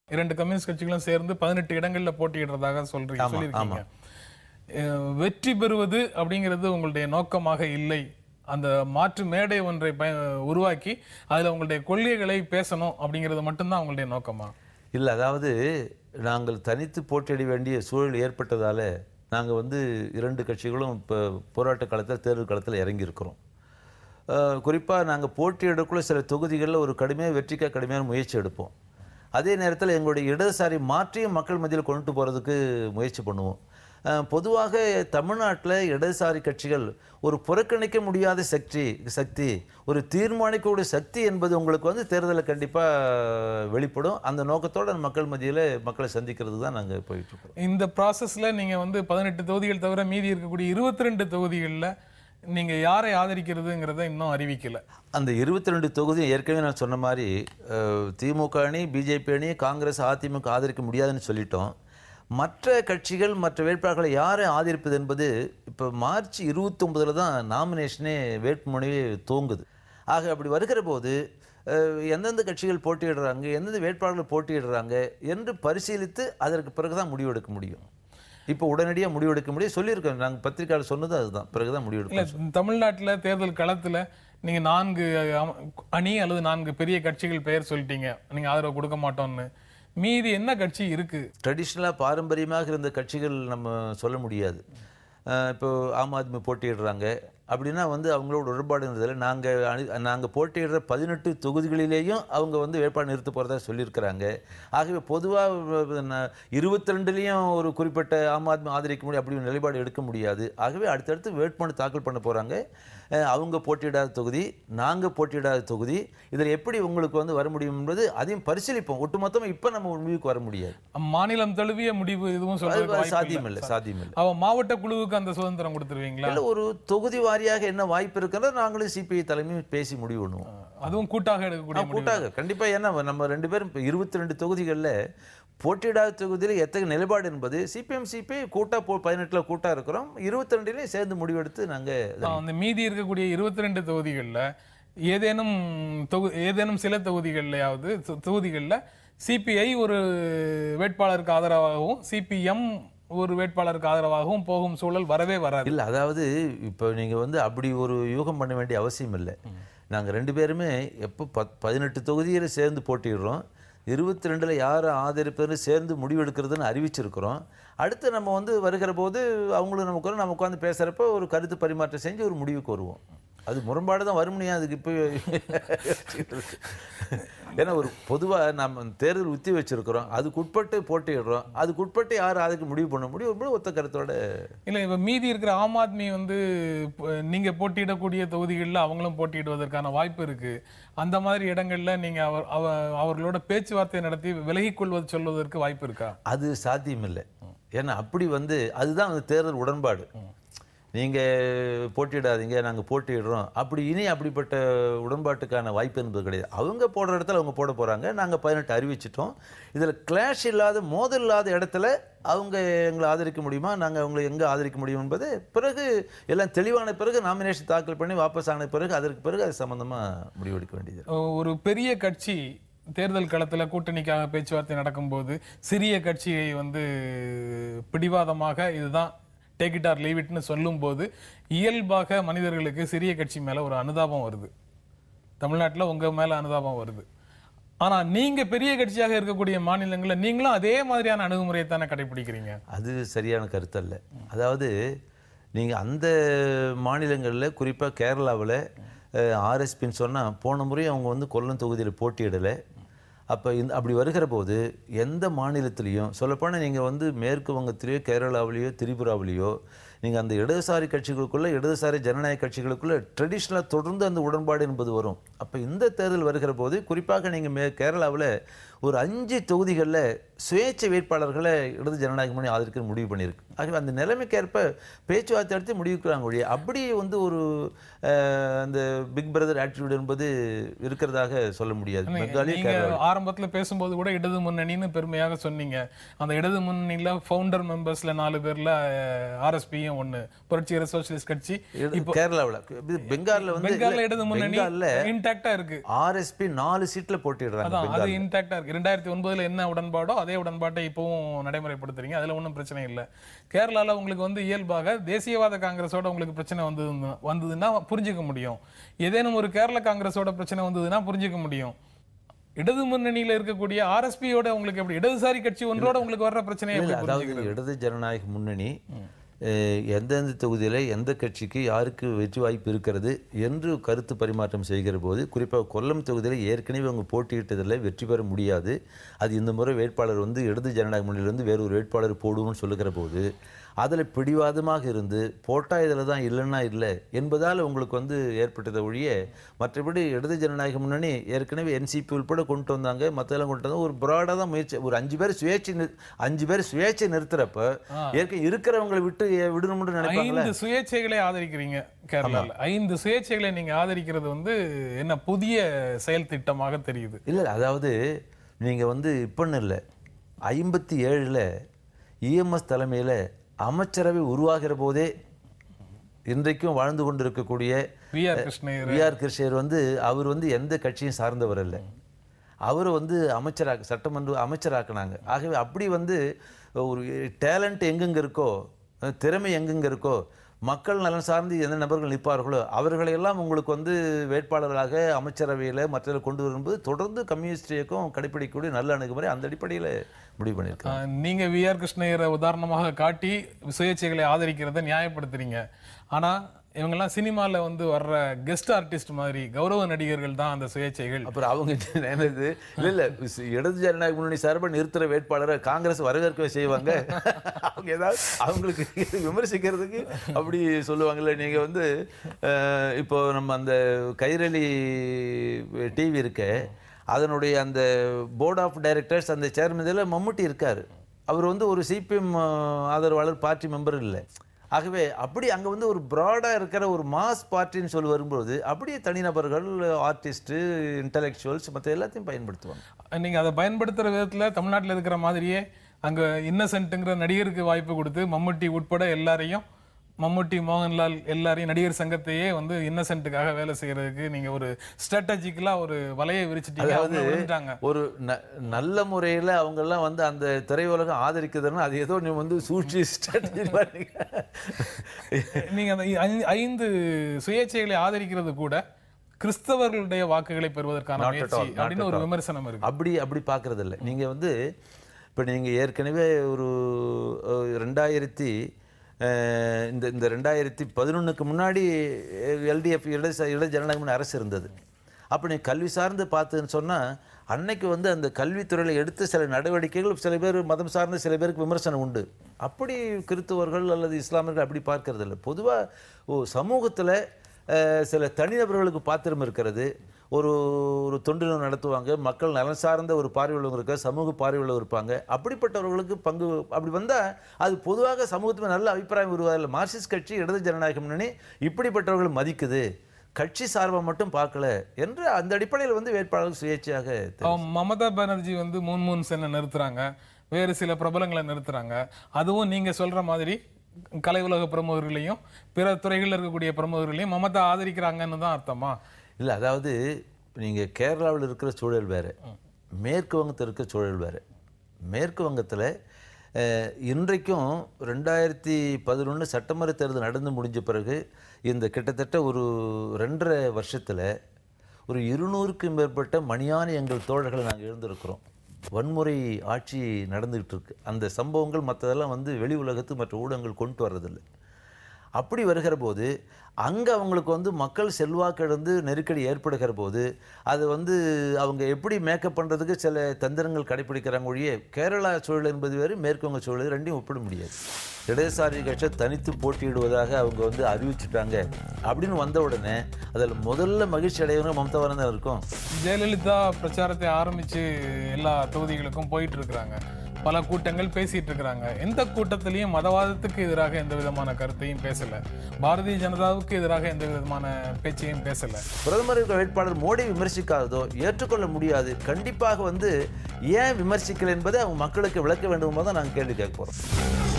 இரண்டு கம்யூனிஸ்ட் கட்சிகளும் சேர்ந்து பதினெட்டு இடங்கள்ல போட்டியிடுறதாக சொல்றீங்க சொல்லியிருக்கீங்க அஹ் வெற்றி பெறுவது அப்படிங்கிறது உங்களுடைய நோக்கமாக இல்லை அந்த மாற்று மேடை ஒன்றை பய- உருவாக்கி அதுல உங்களுடைய கொள்கைகளை பேசணும் அப்படிங்கிறது மட்டும்தான் உங்களுடைய நோக்கமா இல்லை அதாவது நாங்கள் தனித்து போட்டியிட வேண்டிய சூழல் ஏற்பட்டதால நாங்கள் வந்து இரண்டு கட்சிகளும் இப்போ போராட்ட காலத்தில் தேர்தல் காலத்தில் இறங்கியிருக்கிறோம் குறிப்பாக நாங்கள் போட்டியிடக்குள்ள சில தொகுதிகளில் ஒரு கடுமையாக வெற்றிக்காக கடுமையான முயற்சி எடுப்போம் அதே நேரத்தில் எங்களுடைய இடதுசாரி மாற்றியும் மக்கள் மத்தியில் கொண்டு போகிறதுக்கு முயற்சி பண்ணுவோம் அஹ், பொதுவாக தமிழ்நாட்டில் இடதுசாரி கட்சிகள் ஒரு புறக்கணிக்க முடியாத சக்தி சக்தி ஒரு தீர்மானிக்கக்கூடிய சக்தி என்பது உங்களுக்கு வந்து தேர்தலில் கண்டிப்பாக வெளிப்படும் அந்த நோக்கத்தோட மக்கள் மத்தியில் மக்களை சந்திக்கிறது தான் நாங்கள் போயிட்டுருக்கோம் இந்த ப்ராசஸ்ல நீங்க வந்து பதினெட்டு தொகுதிகள் தவிர மீதி இருக்கக்கூடிய இருபத்தி ரெண்டு தொகுதிகளில் நீங்க யாரை ஆதரிக்கிறதுங்கிறத இன்னும் அறிவிக்கல அந்த இருபத்தி ரெண்டு தொகுதியும் ஏற்கனவே நான் சொன்ன மாதிரி அஹ், திமுக அணி பிஜேபி அணி காங்கிரஸ் அதிமுக ஆதரிக்க முடியாதுன்னு சொல்லிட்டோம் மற்ற கட்சிகள் மற்ற வேட்பாளர்களை யாரை ஆதரிப்பது என்பது இப்போ மார்ச் இருபத்தொம்பதில் தான் நாமினேஷனே வேட்புமனுவே துவங்குது ஆக அப்படி வருகிற போது அஹ், எந்தெந்த கட்சிகள் போட்டியிடுறாங்க எந்தெந்த வேட்பாளர்கள் போட்டியிடுறாங்க என்று பரிசீலித்து அதற்கு பிறகு தான் முடிவெடுக்க முடியும் இப்போ உடனடியாக முடிவெடுக்க முடியும் சொல்லியிருக்கோம் நாங்கள் பத்திரிக்கையாளர் சொன்னது அதுதான் பிறகு தான் முடிவெடுக்கணும் இல்ல தமிழ்நாட்டுல தேர்தல் களத்துல நீங்க நான்கு அம- அணி அல்லது நான்கு பெரிய கட்சிகள் பெயர் சொல்லிட்டீங்க நீங்க ஆதரவு கொடுக்க மாட்டோம்னு மீதி என்ன கட்சி இருக்கு ட்ரெடிஷ்னலாக பாரம்பரியமாக இருந்த கட்சிகள் நம்ம சொல்ல முடியாது அஹ் இப்போ ஆம் ஆத்மி போட்டியிடுறாங்க அப்படின்னா வந்து அவங்களோட உடன்பாடுன்றதில் நாங்கள் நாங்கள் போட்டியிடுற பதினெட்டு தொகுதிகளிலேயும் அவங்க வந்து வேட்பாளர் நிறுத்த போகிறதா சொல்லியிருக்கிறாங்க ஆகவே பொதுவாக இருபத்தி ரெண்டுலேயும் ஒரு குறிப்பிட்ட ஆம் ஆத்மி ஆதரிக்க முடியும் அப்படி ஒரு நிலைப்பாடு எடுக்க முடியாது ஆகவே அடுத்தடுத்து வேட்புமனு தாக்கல் பண்ண போகிறாங்க அவங்க போட்டியிடாத தொகுதி நாங்கள் போட்டியிடாத தொகுதி இதில் எப்படி உங்களுக்கு வந்து வர முடியும் என்பது அதையும் பரிசீலிப்போம் ஒட்டுமொத்தமாக இப்போ நம்ம ஒரு முடிவுக்கு வர முடியாது மாநிலம் தழுவிய முடிவு எதுவும் சொல்றதுக்கு அது வாய்ப்பு சாத்தியம் இல்ல. இல்லை சாத்தியம் இல்லை அவ மாவட்ட குழுவுக்கு அந்த சுதந்திரம் கொடுத்துருவீங்களா இல்லை ஒரு தொகுதி வாரியாக என்ன வாய்ப்பு இருக்கிறதோ நாங்களும் சிபிஐ தலைமையும் பேசி முடிவு பண்ணுவோம் அதுவும் கூட்டாக எடுக்கக்கூடிய முடிவு கூட்டாக கண்டிப்பாக ஏன்னா நம்ம ரெண்டு பேரும் இப்போ இருபத்தி ரெண்டு தொகுதிகளில் போட்டியிடாத தொகுதியில் எத்தகைய நிலைப்பாடு என்பது சிபிஎம் சிபிஐ கூட்டா போ பதினெட்டில் கூட்டா இருக்கிறோம் இருபத்தி ரெண்டுலேயும் சேர்ந்து முடிவெடுத்து நாங்கள் அந்த மீதி இருக்கக்கூடிய இருபத்தி ரெண்டு தொகுதிகளில் ஏதேனும் தொகு ஏதேனும் சில தொகுதிகள்லையாவது தொ- தொகுதிகள்ல சிபிஐ ஒரு வேட்பாளருக்கு ஆதரவாகவும் சிபிஎம் ஒரு வேட்பாளருக்கு ஆதரவாகவும் போகும் சூழல் வரவே வராது இல்லை அதாவது இப்போ நீங்கள் வந்து அப்படி ஒரு யூகம் பண்ண வேண்டிய அவசியம் இல்லை நாங்கள் ரெண்டு பேருமே எப்போ பத் பதினெட்டு தொகுதியில் சேர்ந்து போட்டிடுறோம் இருபத்தி ரெண்டில் யாரை ஆதரிப்பதுன்னு சேர்ந்து முடிவெடுக்கிறதுன்னு அறிவிச்சிருக்கிறோம் அடுத்து நம்ம வந்து வருகிற போது அவங்களும் நமக்கு வரும், நம்ம உட்காந்து பேசுகிறப்ப ஒரு கருத்து பரிமாற்றம் செஞ்சு ஒரு முடிவுக்கு வருவோம் அது முரண்பாடு தான் வரும்னே அதுக்கு இப்போ ஏன்னா ஒரு பொதுவாக நம்ம தேர்தல் உத்தி வச்சிருக்கிறோம் அதுக்கு உட்பட்டு போட்டியிடுறோம் அதுக்கு உட்பட்டு யார் அதுக்கு முடிவு பண்ண முடியும் ஒரு ஒத்த கருத்தோட இல்ல இப்ப மீதி இருக்கிற ஆம் ஆத்மி வந்து இப்ப நீங்க போட்டியிடக்கூடிய தொகுதிகளில் அவங்களும் போட்டியிடுவதற்கான வாய்ப்பு இருக்கு அந்த மாதிரி இடங்கள்ல நீங்க அவர் அவ- அவர்களோட பேச்சுவார்த்தை நடத்தி விலகிக் கொள்வது சொல்வதற்கு வாய்ப்பு இருக்கா அது சாத்தியமில்லை ஏன்னா அப்படி வந்து அதுதான் அந்த தேர்தல் உடன்பாடு நீங்கள் போட்டியிடாதீங்க நாங்கள் போட்டியிடுறோம் அப்படி இனி அப்படிப்பட்ட உடன்பாட்டுக்கான வாய்ப்பு என்பது கிடையாது அவங்க போடுற இடத்துல அவங்க போட போகிறாங்க நாங்கள் பதினெட்டு அறிவிச்சிட்டோம் இதில் கிளாஷ் இல்லாத மோதல் இல்லாத இடத்துல அவங்க எங்களை ஆதரிக்க முடியுமா நாங்கள் அவங்களை எங்கே ஆதரிக்க முடியும் என்பது பிறகு எல்லாம் தெளிவான பிறகு நாமினேஷன் தாக்கல் பண்ணி வாபஸ் ஆன பிறகு அதற்கு பிறகு அது சம்மந்தமாக முடிவெடுக்க வேண்டியது ஒரு பெரிய கட்சி தேர்தல் களத்துல கூட்டணிக்காக பேச்சுவார்த்தை நடக்கும்போது சிறிய கட்சியை வந்து பிடிவாதமாக இதுதான் டேக் இட் ஆர் லீவ் இட்னு சொல்லும்போது இயல்பாக மனிதர்களுக்கு சிறிய கட்சி மேல ஒரு அனுதாபம் வருது தமிழ்நாட்டுல உங்க மேல அனுதாபம் வருது ஆனா நீங்க பெரிய கட்சியாக இருக்கக்கூடிய மாநிலங்கள்ல நீங்களும் அதே மாதிரியான அணுகுமுறையை தானே கடைபிடிக்கிறீங்க அது சரியான கருத்தல்ல அதாவது நீங்கள் அந்த மாநிலங்களில் குறிப்பாக கேரளாவில் ஆர்எஸ்பின்னு சொன்னால் போன முறை அவங்க வந்து கொல்லம் தொகுதியில் போட்டியிடலை அப்போ இந்த அப்படி வருகிற போது எந்த மாநிலத்திலையும் சொல்லப்போனால் நீங்கள் வந்து மேற்கு வங்கத்திலேயோ கேரளாவிலேயோ திரிபுராவிலேயோ நீங்கள் அந்த இடதுசாரி கட்சிகளுக்குள்ள இடதுசாரி ஜனநாயக கட்சிகளுக்குள்ள ட்ரெடிஷ்னலாக தொடர்ந்து அந்த உடன்பாடு என்பது வரும் அப்போ இந்த தேர்தல் வருகிற போது குறிப்பாக நீங்கள் மே கேரளாவில் ஒரு அஞ்சு தொகுதிகளில் சுயேட்சை வேட்பாளர்களை இடது ஜனநாயக முன்னணி ஆதரிக்க முடிவு பண்ணியிருக்கு ஆகவே அந்த நிலைமைக்கேற்ப பேச்சுவார்த்தை நடத்தி முடிவுக்கிறாங்க ஒழிய அப்படி வந்து ஒரு அஹ், அந்த பிக் பிரதர் ஆட்டிடியூட் என்பது இருக்கிறதாக சொல்ல முடியாது பெங்காலி நீங்க ஆரம்பத்துல பேசும்போது கூட இடது முன்னணின்னு பெருமையாக சொன்னீங்க அந்த இடது முன்னணியில ஃபவுண்டர் மெம்பர்ஸ்ல நாலு பேர்ல ஆர்எஸ்பியும் ஒண்ணு புரட்சிகர சோசியலிஸ்ட் கட்சி கேரளாவில் பெங்காலில் வந்து பெங்கால்ல இடது முன்னணி பெங்காலில் இன்டாக்டா இருக்கு ஆர்எஸ்பி நாலு சீட்ல போட்டிடுறாங்க அதான் அது இன்டாக்டா இருக்கு ரெண்டாயிரத்தி ஒன்பதுல என்ன உடன்பாடோ அதே உடன்பாட்டை இப்பவும் நடைமுறைப்படுத்துறீங்க அதுல ஒன்றும் பிரச்சனை இல்லை கேரளால உங்களுக்கு வந்து இயல்பாக தேசியவாத காங்கிரஸோட உங்களுக்கு பிரச்சனை வந்தது வந்ததுன்னா புரிஞ்சுக்க முடியும் ஏதேனும் ஒரு கேரள காங்கிரஸோட பிரச்சனை வந்ததுன்னா புரிஞ்சுக்க முடியும் இடது முன்னணியில இருக்கக்கூடிய ஆர்எஸ்பியோட உங்களுக்கு எப்படி இடதுசாரி கட்சி ஒன்றோட உங்களுக்கு வர்ற பிரச்சனையை இல்ல, எப்படி புரிஞ்சுக்கிறது? அதாவது இடது ஜனநாயக முன்னணி அஹ், எந்தெந்த தொகுதியில எந்த கட்சிக்கு யாருக்கு வெற்றி வாய்ப்பு இருக்கிறது என்று கருத்து பரிமாற்றம் செய்கிற போது குறிப்பாக கொல்லம் தொகுதியில் ஏற்கனவே அவங்க போட்டியிட்டதில் வெற்றி பெற முடியாது அது இந்த முறை வேட்பாளர் வந்து இடது ஜனநாயக முன்னணியிலிருந்து வேறு ஒரு வேட்பாளர் போடுவோம்னு சொல்லுகிற போது அதில் பிடிவாதமாக இருந்து போட்டா இதில் தான் இல்லைன்னா இல்லை என்பதால் உங்களுக்கு வந்து ஏற்பட்டதை ஒழிய மற்றபடி இடது ஜனநாயக முன்னணி ஏற்கனவே என்சிபி உள்பட கொண்டு வந்தாங்க மற்றெல்லாம் கொண்டு வந்தாங்க ஒரு ப்ராடாக தான் முயற்சி ஒரு அஞ்சு பேர் சுயேட்சை நிறு- அஞ்சு பேர் சுயேட்சை நிறுத்துறப்ப ஏற்கனவே இருக்கிறவங்களை விட்டு ஏ- விடணும்னு நினைப்பாங்களே ஐந்து சுயேட்சைகளை ஆதரிக்கிறீங்க கேரளால ஐந்து சுயேட்சைகளை நீங்க ஆதரிக்கிறது வந்து என்ன புதிய செயல் திட்டமாக தெரியுது இல்லை அதாவது நீங்கள் வந்து இப்போன்னு இல்லை ஐம்பத்தி ஏழில் இஎம்எஸ் தலைமையில் அமைச்சரவை உருவாகிற போதே இன்றைக்கும் வாழ்ந்து கொண்டிருக்கக்கூடிய we are Krishna Iyer we are கிருஷ்ணர் வந்து அவர் வந்து எந்த கட்சியும் சார்ந்தவர் அல்ல அவரை வந்து அமைச்சராக்க சட்டமன்ற அமைச்சராக்குனாங்க ஆகவே அப்படி வந்து ஒரு டேலண்ட் எங்கெங்க இருக்கோ திறமை எங்கெங்க இருக்கோ மக்கள் நலன் சார்ந்து எந்த நபர்கள் நிற்பார்களோ அவர்களையெல்லாம் உங்களுக்கு வந்து வேட்பாளர்களாக அமைச்சரவையில் மற்ற கொண்டு வரும்போது தொடர்ந்து கம்யூனிஸ்ட் இயக்கம் கடைப்பிடிக்கக்கூடிய நல்ல அணுகுமுறை அந்த அடிப்படையில் முடிவு பண்ணியிருக்காங்க ஆஹ் நீங்க வி ஆர் கிருஷ்ணயரை உதாரணமாக காட்டி சுயேட்சைகளை ஆதரிக்கிறத நியாயப்படுத்துறீங்க ஆனா இவங்கெல்லாம் சினிமால வந்து வர்ற கெஸ்ட் ஆர்டிஸ்ட் மாதிரி கௌரவ நடிகர்கள் தான் அந்த சுயேட்சைகள் அப்புறம் அவங்க என்னது இல்ல இல்ல இடது ஜனநாயக முன்னணி சார்பா நிறுத்துற வேட்பாளரை காங்கிரஸ் வரவேற்க செய்வாங்க அவங்க ஏதாவது அவங்களுக்கு விமர்சிக்கிறதுக்கு அப்படி சொல்லுவாங்கல்ல நீங்க வந்து அஹ், இப்போ நம்ம அந்த கைரளி டிவி இருக்க அதனுடைய அந்த போர்ட் ஆஃப் டைரக்டர்ஸ் அந்த சேர்மன் இதில் மம்முட்டி இருக்காரு அவர் வந்து ஒரு சிபிஎம் ஆதரவாளர் பார்ட்டி மெம்பர் இல்லை ஆகவே அப்படி அங்கே வந்து ஒரு ப்ராடாக இருக்கிற ஒரு மாஸ் பார்ட்டின்னு சொல்லி வரும்போது அப்படியே தனிநபர்கள் ஆர்டிஸ்ட்டு இன்டலெக்சுவல்ஸ் மற்ற எல்லாத்தையும் பயன்படுத்துவாங்க நீங்க அதை பயன்படுத்துற விதத்துல தமிழ்நாட்டுல இருக்கிற மாதிரியே அங்க இன்னசென்ட்ங்கிற நடிகருக்கு வாய்ப்பு கொடுத்து மம்முட்டி உட்பட எல்லாரையும் மம்முட்டி மோகன்லால் எல்லாரையும் நடிகர் சங்கத்தையே வந்து இன்னசென்ட்டுக்காக வேலை செய்யறதுக்கு நீங்க ஒரு ஸ்ட்ராட்டஜிக்கலா ஒரு வலையை விரிச்சிட்டீங்க அவங்க விழுந்துட்டாங்க ஒரு ந- நல்ல முறையில் அவங்கெல்லாம் வந்து அந்த திரையுலகம் ஆதரிக்குதுன்னா அது ஏதோ நீ வந்து சூழ்ச்சி ஸ்ட்ராட்டஜி நீங்க அந்த ஐ- ஐந்து சுயேட்சைகளை ஆதரிக்கிறது கூட கிறிஸ்தவர்களுடைய வாக்குகளை பெறுவதற்கான Not at முயற்சி all, not அப்படின்னு at ஒரு all. விமர்சனம் இருக்கு அப்படி அப்படி பார்க்கறது இல்லை நீங்கள் வந்து இப்போ நீங்கள் ஏற்கனவே ஒரு அஹ், ரெண்டாயிரத்தி அஹ், இந்த இந்த ரெண்டாயிரத்தி பதினொன்றுக்கு முன்னாடி எல்டிஎஃப் இட இட ஜனநாயக முன்னணி அரசு இருந்தது அப்போ நீ கல்வி சார்ந்து பார்த்துன்னு சொன்னால் அன்னைக்கு வந்து அந்த கல்வித்துறையில் எடுத்த சில நடவடிக்கைகள் சில பேர் மதம் சார்ந்த சில பேருக்கு விமர்சனம் உண்டு அப்படி கிறிஸ்தவர்கள் அல்லது இஸ்லாமியர்கள் அப்படி பார்க்கறது இல்லை பொதுவாக ஓ சமூகத்தில் அஹ், சில தனிநபர்களுக்கு பாத்திரம் இருக்கிறது ஒரு ஒரு தொண்டு நிறுவனம் நடத்துவாங்க மக்கள் நலன் சார்ந்த ஒரு பார்வையுள்ளவங்க இருக்க சமூக பார்வையுள்ளவர் இருப்பாங்க அப்படிப்பட்டவர்களுக்கு பங்கு அப்படி வந்தால் அது பொதுவாக சமூகத்தில் நல்ல அபிப்பிராயம் உருவாதில்லை மார்க்சிஸ்ட் கட்சி இடது ஜனநாயக முன்னணி இப்படிப்பட்டவர்கள் மதிக்குது கட்சி சார்பை மட்டும் பார்க்கல என்று அந்த அடிப்படையில் வந்து வேட்பாளர்கள் சுயேட்சையாக தெரிவித்தார். அவன் மமதா பானர்ஜி வந்து மூன் மூன் சென்னை நிறுத்துறாங்க வேறு சில பிரபலங்களை நிறுத்துறாங்க அதுவும் நீங்க சொல்ற மாதிரி கலை உலக பிரமுகர்களையும் பிற துறைகளில் இருக்கக்கூடிய பிரமுகர்களையும் மமதா ஆதரிக்கிறாங்கன்னு தான் அர்த்தமா இல்லை அதாவது நீங்கள் கேரளாவில் இருக்கிற சூழல் வேறு மேற்கு வங்கத்தில் இருக்கிற சூழல் வேறு மேற்கு வங்கத்தில் அஹ், இன்றைக்கும் ரெண்டாயிரத்தி பதினொன்று சட்டமன்ற தேர்தல் நடந்து முடிஞ்ச பிறகு இந்த கிட்டத்தட்ட ஒரு ரெண்டரை வருஷத்தில் ஒரு இருநூறுக்கும் மேற்பட்ட மணியான எங்கள் தோழர்களை நாங்கள் எழுந்திருக்கிறோம் வன்முறை ஆட்சி நடந்துகிட்டு இருக்கு அந்த சம்பவங்கள் மற்றதெல்லாம் வந்து வெளி உலகத்து மற்ற ஊடகங்கள் கொண்டு வர்றதில்லை அப்படி வருகிற போது அங்கே அவங்களுக்கு வந்து மக்கள் செல்வாக்கு இழந்து நெருக்கடி ஏற்படுகிற போது அது வந்து அவங்க எப்படி மேக்கப் பண்ணுறதுக்கு சில தந்திரங்கள் கடைப்பிடிக்கிறாங்க ஒழிய கேரளா சூழல் என்பது வேறு மேற்குவங்க சூழல் ரெண்டையும் ஒப்பிட முடியாது இடதுசாரி கட்சி தனித்து போட்டியிடுவதாக அவங்க வந்து அறிவிச்சுட்டாங்க அப்படின்னு வந்த உடனே அதில் முதல்ல மகிழ்ச்சி அடையவங்க மம்தா தான் இருக்கும் ஜெயலலிதா பிரச்சாரத்தை ஆரம்பிச்சு எல்லா தொகுதிகளுக்கும் போயிட்டு இருக்கிறாங்க பல கூட்டங்கள் பேசிட்டு இருக்கிறாங்க எந்த கூட்டத்திலையும் மதவாதத்துக்கு எதிராக எந்த விதமான கருத்தையும் பேசல பாரதிய ஜனதாவுக்கு எதிராக எந்த விதமான பேச்சையும் பேசல பிரதமர் வேட்பாளர் மோடி விமர்சிக்காததோ ஏற்றுக்கொள்ள முடியாது கண்டிப்பாக வந்து ஏன் விமர்சிக்கல என்பதை அவங்க மக்களுக்கு விளக்க வேண்டும் தான் நாங்கள் கேள்வி கேட்க போகிறோம்